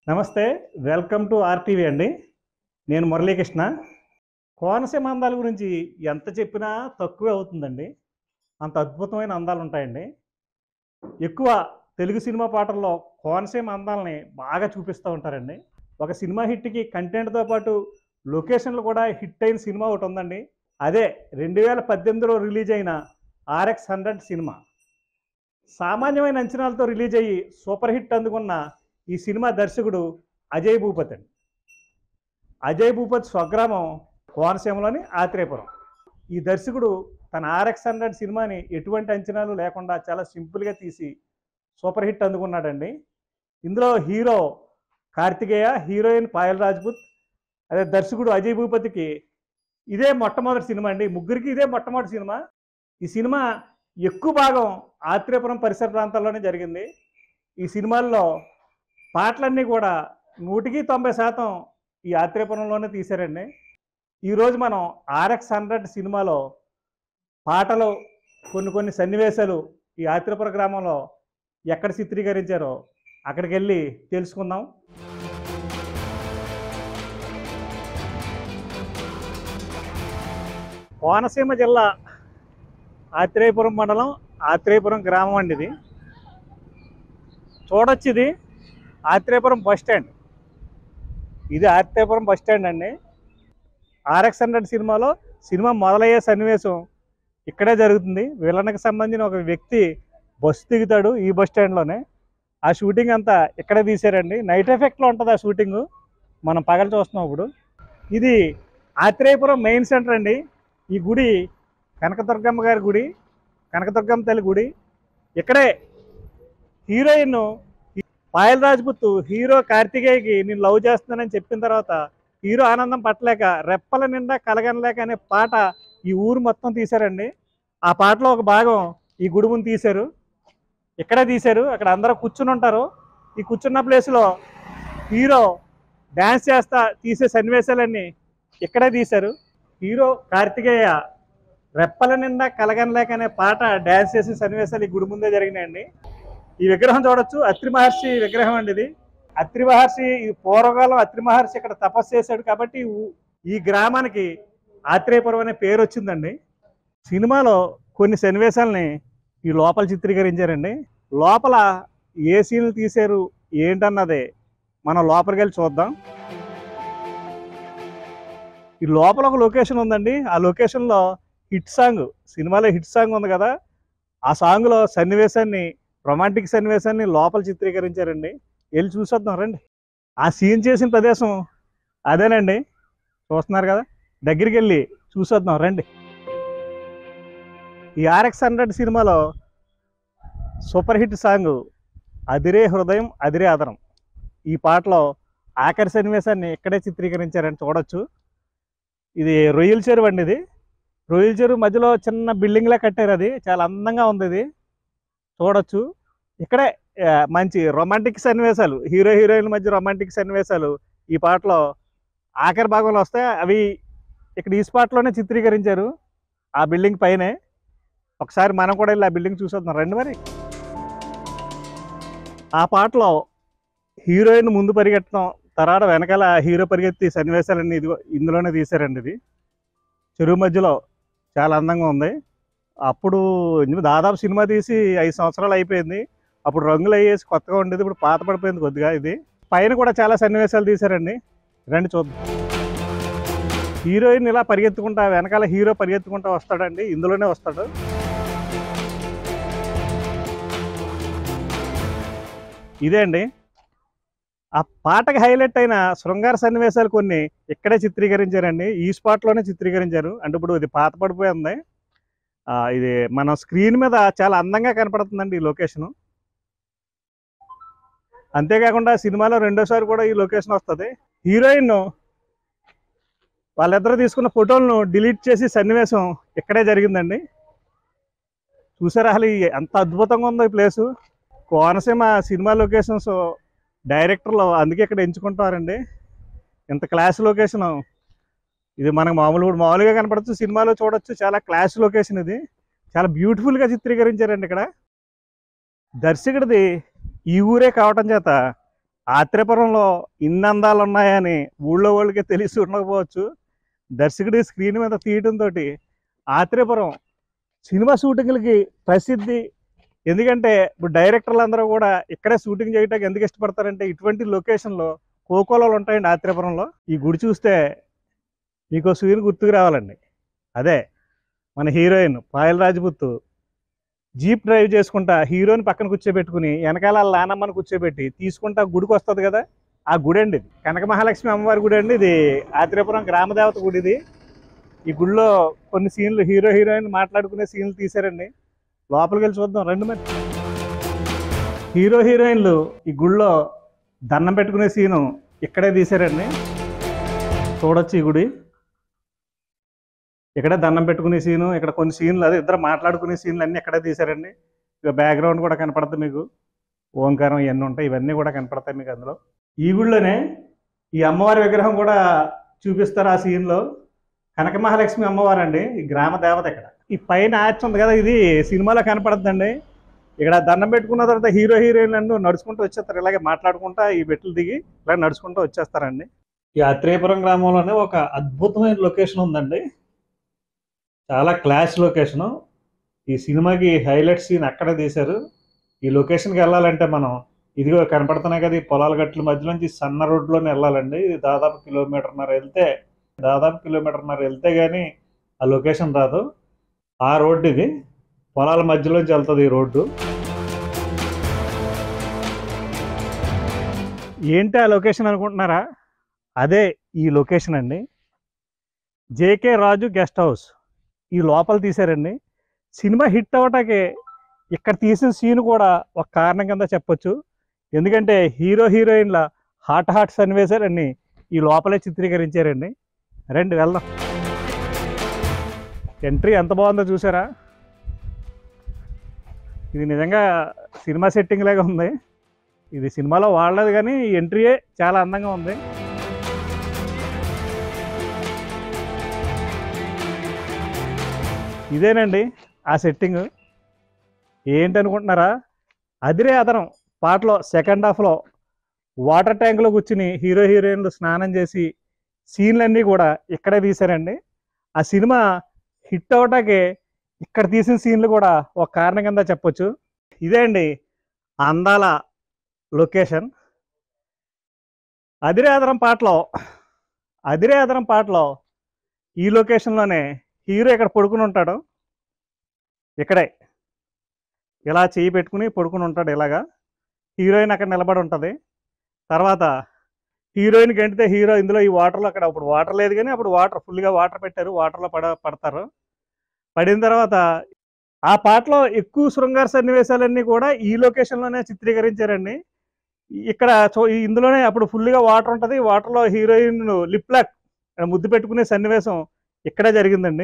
నమస్తే welcome to RTV అండి నేను మురళీకృష్ణ కోనసీమ అందాల గురించి ఎంత చెప్పినా తక్కువే అవుతుందండి అంత అద్భుతమైన అందాలు ఉంటాయండి ఎక్కువ తెలుగు సినిమా పాటల్లో కోనసీమ అందాలని బాగా చూపిస్తూ ఉంటారండి ఒక సినిమా హిట్కి కంటెంట్తో పాటు లొకేషన్లు కూడా హిట్ అయిన సినిమా ఒకటి ఉందండి అదే రెండు వేల పద్దెనిమిదిలో రిలీజ్ అయిన ఆర్ఎక్స్ హండ్రెడ్ సినిమా సామాన్యమైన అంచనాలతో రిలీజ్ అయ్యి సూపర్ హిట్ అందుకున్న ఈ సినిమా దర్శకుడు అజయ్ భూపతి అండి అజయ్ భూపతి స్వగ్రామం కోనసీమలోని ఆత్రేయపురం ఈ దర్శకుడు తన ఆర్ఎక్స్ హండ్రెడ్ సినిమాని ఎటువంటి అంచనాలు లేకుండా చాలా సింపుల్గా తీసి సూపర్ హిట్ అందుకున్నాడండి ఇందులో హీరో కార్తికేయ హీరోయిన్ పాయల్ రాజ్పుత్ అదే దర్శకుడు అజయ్ భూపతికి ఇదే మొట్టమొదటి సినిమా అండి ముగ్గురికి ఇదే మొట్టమొదటి సినిమా ఈ సినిమా ఎక్కువ భాగం ఆత్రేయపురం పరిసర ప్రాంతాల్లోనే జరిగింది ఈ సినిమాల్లో పాటలన్నీ కూడా నూటికి తొంభై శాతం ఈ ఆత్రేయపురంలోనే తీశారండి ఈరోజు మనం ఆర్ఎక్స్ హండ్రెడ్ సినిమాలో పాటలు కొన్ని కొన్ని సన్నివేశాలు ఈ ఆత్రేయపుర గ్రామంలో ఎక్కడ చిత్రీకరించారో అక్కడికి వెళ్ళి తెలుసుకుందాం కోనసీమ జిల్లా ఆత్రేయపురం మండలం ఆత్రేయపురం గ్రామం అండి ఇది చూడొచ్చు ఇది ఆత్రేయపురం బస్ స్టాండ్ ఇది ఆత్రేయపురం బస్ స్టాండ్ అండి ఆర్ఎక్స్ హండ్రెడ్ సినిమాలో సినిమా మొదలయ్యే సన్నివేశం ఇక్కడే జరుగుతుంది విలన్కి సంబంధించిన ఒక వ్యక్తి బస్సు దిగుతాడు ఈ బస్ స్టాండ్లోనే ఆ షూటింగ్ అంతా ఇక్కడే తీశారండి నైట్ ఎఫెక్ట్లో ఉంటుంది ఆ షూటింగ్ మనం పగలు చూస్తున్నాం ఇప్పుడు ఇది ఆత్రేయపురం మెయిన్ సెంటర్ అండి ఈ గుడి కనకదుర్గమ్మ గారి గుడి కనకదుర్గమ్మ తల్లి గుడి ఇక్కడే హీరోయిన్ పాయల్ రాజ్పుత్ హీరో కార్తికేయకి నేను లవ్ చేస్తున్నానని చెప్పిన తర్వాత హీరో ఆనందం పట్టలేక రెప్పల నిండా కలగనలేక అనే పాట ఈ ఊరు మొత్తం తీశారండి ఆ పాటలో ఒక భాగం ఈ గుడి ముందు తీశారు ఇక్కడే తీశారు అక్కడ అందరూ కూర్చుని ఉంటారు ఈ కూర్చున్న ప్లేస్లో హీరో డ్యాన్స్ చేస్తా తీసే సన్నివేశాలన్నీ ఇక్కడే తీశారు హీరో కార్తికేయ రెప్పల నిండా కలగనలేక అనే పాట డ్యాన్స్ చేసే సన్నివేశాలు ఈ గుడి ముందే జరిగినాయండి ఈ విగ్రహం చూడొచ్చు అత్రి మహర్షి విగ్రహం అండి ఇది అత్రి మహర్షి ఈ పూర్వకాలం అత్రి మహర్షి ఇక్కడ తపస్సు చేశాడు కాబట్టి ఈ ఊ- ఈ గ్రామానికి ఆత్రేయపురం అనే పేరు వచ్చిందండి సినిమాలో కొన్ని సన్నివేశాలని ఈ లోపల చిత్రీకరించారండి లోపల ఏ సీన్లు తీశారు ఏంటన్నదే మనం లోపలికి వెళ్ళి చూద్దాం ఈ లోపల ఒక లొకేషన్ ఉందండి ఆ లొకేషన్లో హిట్ సాంగ్ సినిమాలో హిట్ సాంగ్ ఉంది కదా ఆ సాంగ్లో సన్నివేశాన్ని రొమాంటిక్ సన్నివేశాన్ని లోపల చిత్రీకరించారండి వెళ్ళి చూసొద్దాం రండి ఆ సీన్ చేసిన ప్రదేశం అదేనండి చూస్తున్నారు కదా దగ్గరికి వెళ్ళి చూసొద్దాం రండి ఈ ఆర్ఎక్స్ హండ్రెడ్ సినిమాలో సూపర్ హిట్ సాంగ్ అదిరే హృదయం అదిరే ఆదరం ఈ పాటలో ఆఖరి సన్నివేశాన్ని ఇక్కడే చిత్రీకరించారని చూడొచ్చు ఇది రొయ్యల చెరువు అండి ఇది రొయ్యల చెరువు మధ్యలో చిన్న బిల్డింగ్లా కట్టారు అది చాలా అందంగా ఉంది ఇది చూడొచ్చు ఇక్కడే ఆ, మంచి రొమాంటిక్ సన్నివేశాలు హీరో హీరోయిన్ మధ్య రొమాంటిక్ సన్నివేశాలు ఈ పాటలో ఆఖరి భాగంలో వస్తే అవి ఇక్కడ ఈ స్పాట్లోనే చిత్రీకరించారు ఆ బిల్డింగ్ పైనే ఒకసారి మనం కూడా వెళ్ళి ఆ బిల్డింగ్ చూసొద్దాం రండి మరి ఆ పాటలో హీరోయిన్ ముందు పరిగెట్టడం తర్వాత వెనకాల హీరో పరిగెత్తి సన్నివేశాలన్నీ ఇదిగో ఇందులోనే తీశారండి ఇది చెరువు మధ్యలో చాలా అందంగా ఉంది అప్పుడు ఇందులో దాదాపు సినిమా తీసి ఐదు సంవత్సరాలు అయిపోయింది అప్పుడు రంగులు అయ్యేసి కొత్తగా ఉండేది ఇప్పుడు పాత పడిపోయింది కొద్దిగా ఇది పైన కూడా చాలా సన్నివేశాలు తీశారండి రండి చూద్దాం హీరోయిన్ ఇలా పరిగెత్తుకుంటా వెనకాల హీరో పరిగెత్తుకుంటా వస్తాడండి ఇందులోనే వస్తాడు ఇదే అండి ఆ పాటకి హైలైట్ అయిన శృంగార సన్నివేశాలు కొన్ని ఇక్కడే చిత్రీకరించారండి ఈ స్పాట్లోనే చిత్రీకరించారు అంటే ఇప్పుడు ఇది పాత పడిపోయింది ఆ, ఇది మన స్క్రీన్ మీద చాలా అందంగా కనపడుతుందండి ఈ లొకేషను అంతేకాకుండా సినిమాలో రెండోసారి కూడా ఈ లొకేషన్ వస్తుంది హీరోయిన్ వాళ్ళిద్దరూ తీసుకున్న ఫోటోలను డిలీట్ చేసి సన్నివేశం ఇక్కడే జరిగిందండి చూసారా అసలు ఈ ఎంత అద్భుతంగా ఉందో ఈ ప్లేసు కోనసీమ సినిమా లొకేషన్స్ డైరెక్టర్లు అందుకే ఇక్కడ ఎంచుకుంటారండి ఇంత క్లాస్ లొకేషన్ ఇది మనకు మామూలు ఇప్పుడు మామూలుగా కనపడచ్చు సినిమాలో చూడొచ్చు చాలా క్లాస్ లొకేషన్ ఇది చాలా బ్యూటిఫుల్గా చిత్రీకరించారండి ఇక్కడ దర్శకుడిది ఈ ఊరే కావటం చేత ఆత్రేపురంలో ఇన్ని అందాలు ఉన్నాయని ఊళ్ళో వాళ్ళకి తెలిసి ఉండకపోవచ్చు దర్శకుడి స్క్రీన్ మీద తీయటంతో ఆత్రేపురం సినిమా షూటింగ్లకి ప్రసిద్ధి ఎందుకంటే ఇప్పుడు డైరెక్టర్లు అందరూ కూడా ఇక్కడే షూటింగ్ చేయడానికి ఎందుకు ఇష్టపడతారంటే ఇటువంటి లొకేషన్లో కోకోలాలు ఉంటాయండి ఆత్రేపురంలో ఈ గుడి చూస్తే మీకు సూర్యుని గుర్తుకు రావాలండి అదే మన heroine Payal Rajput jeep drive చేసుకుంటా హీరోని పక్కన కూర్చోబెట్టుకుని వెనకాల వాళ్ళ నానమ్మని కూర్చోబెట్టి తీసుకుంటా గుడికి వస్తుంది కదా ఆ గుడి అండి ఇది కనక మహాలక్ష్మి అమ్మవారి గుడి అండి ఇది ఆత్రేపురం గ్రామదేవత గుడి ఇది ఈ గుడిలో కొన్ని సీన్లు హీరో హీరోయిన్ మాట్లాడుకునే సీన్లు తీశారండి లోపలికి వెళ్ళి చూద్దాం రండి మరి హీరో హీరోయిన్లు ఈ గుడిలో దండం పెట్టుకునే సీను ఇక్కడే తీశారండి చూడొచ్చు ఈ గుడి ఇక్కడే దండం పెట్టుకునే సీను ఇక్కడ కొన్ని సీన్లు అదే ఇద్దరు మాట్లాడుకునే సీన్లు అన్నీ ఇక్కడే తీశారండి ఇక బ్యాక్గ్రౌండ్ కూడా కనపడుతుంది మీకు ఓంకారం ఇవన్నీ ఉంటాయి ఇవన్నీ కూడా కనపడతాయి మీకు అందులో ఈ గుడిలోనే ఈ అమ్మవారి విగ్రహం కూడా చూపిస్తారు ఆ సీన్లో కనక మహాలక్ష్మి అమ్మవారు అండి ఈ గ్రామ దేవత ఇక్కడ ఈ పైన ఆర్చ్ ఉంది కదా ఇది సినిమాలో కనపడుతుందండి ఇక్కడ దండం పెట్టుకున్న తర్వాత హీరో హీరోయిన్లు నడుచుకుంటూ వచ్చేస్తారు ఇలాగే మాట్లాడుకుంటా ఈ బెట్లు దిగి ఇలా నడుచుకుంటూ వచ్చేస్తారండి ఈ అత్రేపురం గ్రామంలోనే ఒక అద్భుతమైన లొకేషన్ ఉందండి చాలా క్లాస్ లొకేషను ఈ సినిమాకి హైలైట్ సీన్ అక్కడే తీశారు ఈ లొకేషన్కి వెళ్ళాలంటే మనం ఇదిగో కనపడుతున్నాయి కదా ఈ పొలాల గట్ల మధ్యలోంచి సన్న రోడ్లోనే వెళ్ళాలండి ఇది దాదాపు కిలోమీటర్న్నర వెళ్తే దాదాపు కిలోమీటర్న్నర వెళ్తే కానీ ఆ లొకేషన్ రాదు ఆ రోడ్డు ఇది పొలాల మధ్యలోంచి వెళ్తుంది ఈ రోడ్డు ఏంటి ఆ లొకేషన్ అనుకుంటున్నారా అదే ఈ లొకేషన్ అండి జేకే రాజు గెస్ట్ హౌస్ ఈ లోపల తీశారండి సినిమా హిట్ అవ్వటానికి ఇక్కడ తీసిన సీన్ కూడా ఒక కారణం కింద చెప్పొచ్చు ఎందుకంటే హీరో హీరోయిన్ల హాట్ హాట్ సన్నివేశాలన్నీ ఈ లోపలే చిత్రీకరించారండి రండి వెళ్దాం ఎంట్రీ ఎంత బాగుందో చూసారా ఇది నిజంగా సినిమా సెట్టింగ్ లాగా ఉంది ఇది సినిమాలో వాడలేదు కానీ ఈ ఎంట్రీయే చాలా అందంగా ఉంది ఇదేనండి ఆ సెట్టింగ్ ఏంటనుకుంటున్నారా అదిరే అదనం పాటలో సెకండ్ హాఫ్లో వాటర్ ట్యాంక్లో కూర్చుని హీరో హీరోయిన్లు స్నానం చేసి సీన్లన్నీ కూడా ఇక్కడే తీశారండి ఆ సినిమా హిట్ అవటానికి ఇక్కడ తీసిన సీన్లు కూడా ఒక కారణం కింద చెప్పొచ్చు ఇదే అండి ఆ అందాల లొకేషన్ అదిరే ఆదరం పాటలో అదిరే ఆదరం పాటలో ఈ లొకేషన్లోనే హీరో ఇక్కడ పడుకుని ఉంటాడు ఇక్కడే ఇలా చేయి పెట్టుకుని పడుకుని ఉంటాడు ఇలాగా హీరోయిన్ అక్కడ నిలబడి ఉంటుంది తర్వాత హీరోయిన్ గంటితే హీరో ఇందులో ఈ వాటర్లో అక్కడ అప్పుడు వాటర్ లేదు కానీ అప్పుడు వాటర్ ఫుల్గా వాటర్ పెట్టారు వాటర్లో పడ పడతారు పడిన తర్వాత ఆ పాటలో ఎక్కువ శృంగార సన్నివేశాలన్నీ కూడా ఈ లొకేషన్లోనే చిత్రీకరించారండి ఇక్కడ చూ ఇందులోనే అప్పుడు ఫుల్గా వాటర్ ఉంటుంది వాటర్లో హీరోయిన్ లిప్ లాక్ ముద్దు పెట్టుకునే సన్నివేశం ఇక్కడే జరిగిందండి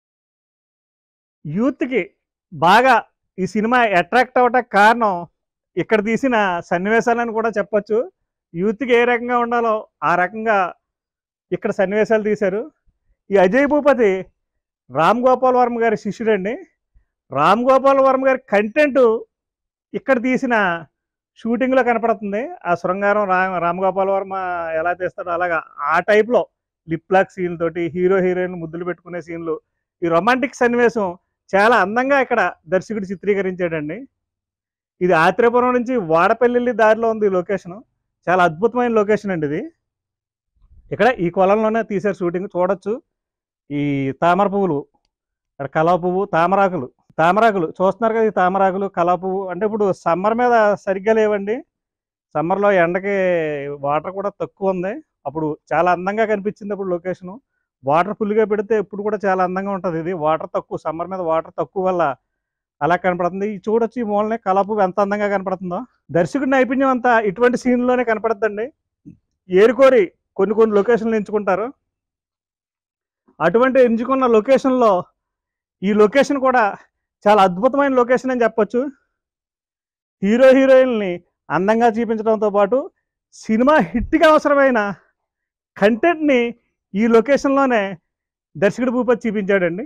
యూత్కి బాగా ఈ సినిమా అట్రాక్ట్ అవ్వటానికి కారణం ఇక్కడ తీసిన సన్నివేశాలని కూడా చెప్పొచ్చు యూత్కి ఏ రకంగా ఉండాలో ఆ రకంగా ఇక్కడ సన్నివేశాలు తీశారు ఈ అజయ్ భూపతి రామ్ గోపాల్ వర్మ గారి శిష్యుడండి రామ్ గోపాల్ వర్మ గారి కంటెంట్ ఇక్కడ తీసిన షూటింగ్లో కనపడుతుంది ఆ శృంగారం రామ్ రామ్ గోపాల్ వర్మ ఎలా తీస్తాడో అలాగా ఆ టైప్లో లిప్ లాక్ సీన్ తోటి హీరో హీరోయిన్ ముద్దులు పెట్టుకునే సీన్లు ఈ రొమాంటిక్ సన్నివేశం చాలా అందంగా ఇక్కడ దర్శకుడు చిత్రీకరించాడండి ఇది ఆత్రేపురం నుంచి వాడపల్లి దారిలో ఉంది ఈ లొకేషన్ చాలా అద్భుతమైన లొకేషన్ అండి ఇది ఇక్కడ ఈ కొలంలోనే తీశారు షూటింగ్ చూడొచ్చు ఈ తామర పువ్వులు ఇక్కడ కలవ పువ్వు తామరాకులు తామరాకులు చూస్తున్నారు కదా ఈ తామరాకులు కలవ పువ్వు అంటే ఇప్పుడు సమ్మర్ మీద సరిగ్గా లేవండి సమ్మర్లో ఎండకి వాటర్ కూడా తక్కువ ఉంది అప్పుడు చాలా అందంగా కనిపించింది అప్పుడు లొకేషను వాటర్ ఫుల్గా పెడితే ఇప్పుడు కూడా చాలా అందంగా ఉంటుంది ఇది వాటర్ తక్కువ సమ్మర్ మీద వాటర్ తక్కువ వల్ల అలా కనపడుతుంది ఈ చూడొచ్చు ఈ మూలనే కలపు ఎంత అందంగా కనపడుతుందో దర్శకుడి నైపుణ్యం అంతా ఇటువంటి సీన్లోనే కనపడుతుందండి ఏరుకోరి కొన్ని కొన్ని లొకేషన్లు ఎంచుకుంటారు అటువంటి ఎంచుకున్న లొకేషన్లో ఈ లొకేషన్ కూడా చాలా అద్భుతమైన లొకేషన్ అని చెప్పొచ్చు హీరో హీరోయిన్ని అందంగా చూపించడంతో పాటు సినిమా హిట్కి అవసరమైన కంటెంట్ని ఈ లొకేషన్లోనే దర్శకుడు భూపతి చూపించాడండి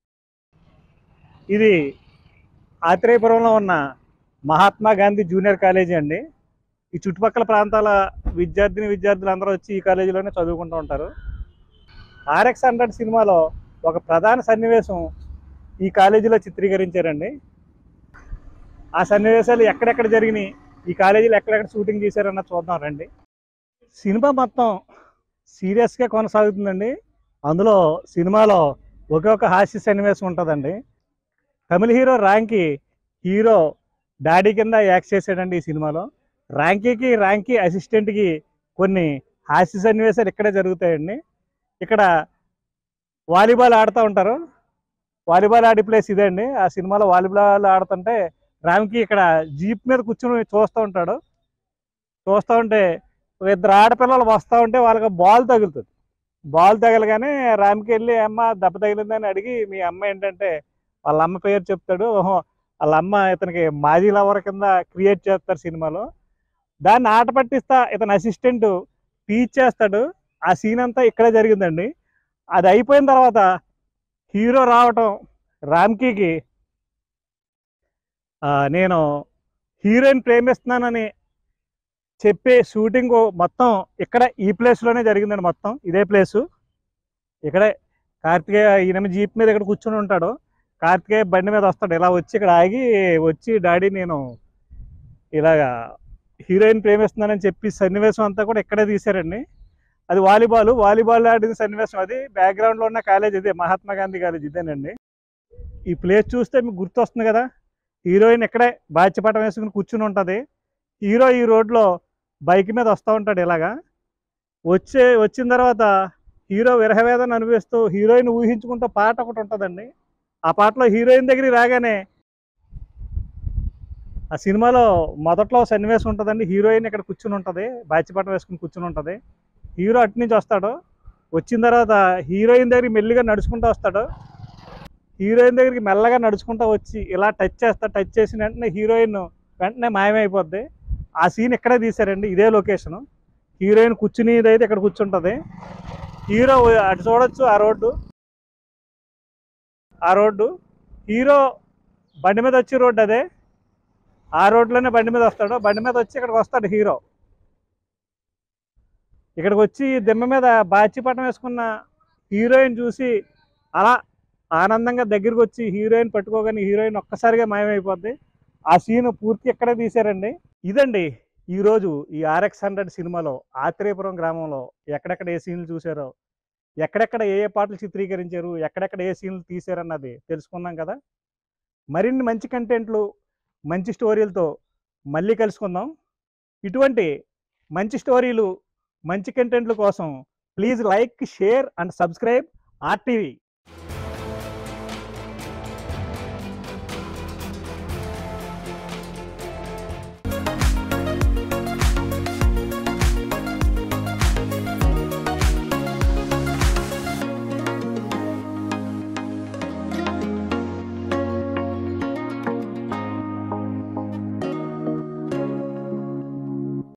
ఇది ఆత్రేయపురంలో ఉన్న మహాత్మా గాంధీ జూనియర్ కాలేజీ అండి ఈ చుట్టుపక్కల ప్రాంతాల విద్యార్థిని విద్యార్థులు అందరూ వచ్చి ఈ కాలేజీలోనే చదువుకుంటూ ఉంటారు ఆర్ఎక్స్ హండ్రెడ్ సినిమాలో ఒక ప్రధాన సన్నివేశం ఈ కాలేజీలో చిత్రీకరించారండి ఆ సన్నివేశాలు ఎక్కడెక్కడ జరిగినాయి ఈ కాలేజీలో ఎక్కడెక్కడ షూటింగ్ చేశారన్న చూద్దాం రండి సినిమా మొత్తం సీరియస్గా కొనసాగుతుందండి అందులో సినిమాలో ఒకే ఒక హాస్య సన్నివేశం ఉంటుందండి తమిళ హీరో ర్యాంకీ హీరో డాడీ కింద యాక్ట్ చేశాడండి ఈ సినిమాలో ర్యాంకీకి ర్యాంకీ అసిస్టెంట్కి కొన్ని హాస్య సన్నివేశాలు ఇక్కడే జరుగుతాయండి ఇక్కడ వాలీబాల్ ఆడుతూ ఉంటారు వాలీబాల్ ఆడే ప్లేస్ ఇదే అండి ఆ సినిమాలో వాలీబాల్ ఆడుతుంటే రామ్కి ఇక్కడ జీప్ మీద కూర్చుని చూస్తూ ఉంటాడు చూస్తూ ఉంటే ఒక ఇద్దరు ఆడపిల్లలు వస్తూ ఉంటే వాళ్ళకి బాల్ తగులుతుంది బాల్ తగలగానే రామ్కి వెళ్ళి అమ్మ దెబ్బ తగిలిందని అడిగి మీ అమ్మ ఏంటంటే వాళ్ళ అమ్మ పేరు చెప్తాడు ఓహో వాళ్ళ అమ్మ ఇతనికి మాజీ లవర్ కింద క్రియేట్ చేస్తారు సినిమాలో దాన్ని ఆట పట్టిస్తా ఇతని అసిస్టెంట్ టీచ్ చేస్తాడు ఆ సీన్ అంతా ఇక్కడే జరిగిందండి అది అయిపోయిన తర్వాత హీరో రావటం రామ్కీకి ఆ, నేను హీరోయిన్ ప్రేమిస్తున్నానని చెప్పే షూటింగ్ మొత్తం ఇక్కడ ఈ ప్లేస్లోనే జరిగిందండి మొత్తం ఇదే ప్లేసు ఇక్కడే కార్తికేయ ఈయన జీప్ మీద ఇక్కడ కూర్చొని ఉంటాడు కార్తికేయ బండి మీద వస్తాడు ఇలా వచ్చి ఇక్కడ ఆగి వచ్చి డాడీ నేను ఇలాగా హీరోయిన్ ప్రేమిస్తున్నానని చెప్పి సన్నివేశం అంతా కూడా ఇక్కడే తీశారండి అది వాలీబాల్ వాలీబాల్ ఆడిన సన్నివేశం అది బ్యాక్గ్రౌండ్లో ఉన్న కాలేజ్ ఇదే మహాత్మా గాంధీ కాలేజ్ ఇదేనండి ఈ ప్లేస్ చూస్తే మీకు గుర్తొస్తుంది కదా హీరోయిన్ ఇక్కడే బాధ్యపటం వేసుకుని కూర్చుని ఉంటుంది హీరో ఈ రోడ్లో బైక్ మీద వస్తూ ఉంటాడు ఇలాగా వచ్చే వచ్చిన తర్వాత హీరో విరహవేదన అనుభవిస్తూ హీరోయిన్ ఊహించుకుంటూ పాట ఒకటి ఉంటుందండి ఆ పాటలో హీరోయిన్ దగ్గరికి రాగానే ఆ సినిమాలో మొదట్లో సన్నివేశం ఉంటుందండి హీరోయిన్ ఇక్కడ కూర్చుని ఉంటుంది బాచిపటం వేసుకుని కూర్చుని ఉంటుంది హీరో అటు నుంచి వస్తాడు వచ్చిన తర్వాత హీరోయిన్ దగ్గరికి మెల్లిగా నడుచుకుంటూ వస్తాడు హీరోయిన్ దగ్గరికి మెల్లగా నడుచుకుంటూ వచ్చి ఇలా టచ్ చేస్తా టచ్ చేసిన వెంటనే హీరోయిన్ వెంటనే మాయమైపోద్ది ఆ సీన్ ఇక్కడే తీశారండి ఇదే లొకేషను హీరోయిన్ కూర్చునేది అయితే ఇక్కడ కూర్చుంటుంది హీరో అటు చూడొచ్చు ఆ రోడ్డు ఆ రోడ్డు హీరో బండి మీద వచ్చి రోడ్డు అదే ఆ రోడ్లోనే బండి మీద వస్తాడు బండి మీద వచ్చి ఇక్కడికి వస్తాడు హీరో ఇక్కడికి వచ్చి దిమ్మ మీద బాచిపటం వేసుకున్న హీరోయిన్ చూసి అలా ఆనందంగా దగ్గరికి వచ్చి హీరోయిన్ పట్టుకోగానే హీరోయిన్ ఒక్కసారిగా మాయమైపోద్ది ఆ సీన్ పూర్తి ఇక్కడే తీశారండి ఇదండి ఈరోజు ఈ ఆర్ఎక్స్ హండ్రెడ్ సినిమాలో ఆత్రేయపురం గ్రామంలో ఎక్కడెక్కడ ఏ సీన్లు చూశారో ఎక్కడెక్కడ ఏ ఏ పాటలు చిత్రీకరించారు ఎక్కడెక్కడ ఏ సీన్లు తీశారన్నది తెలుసుకున్నాం కదా మరిన్ని మంచి కంటెంట్లు మంచి స్టోరీలతో మళ్ళీ కలుసుకుందాం ఇటువంటి మంచి స్టోరీలు మంచి కంటెంట్ల కోసం please like share and subscribe RTV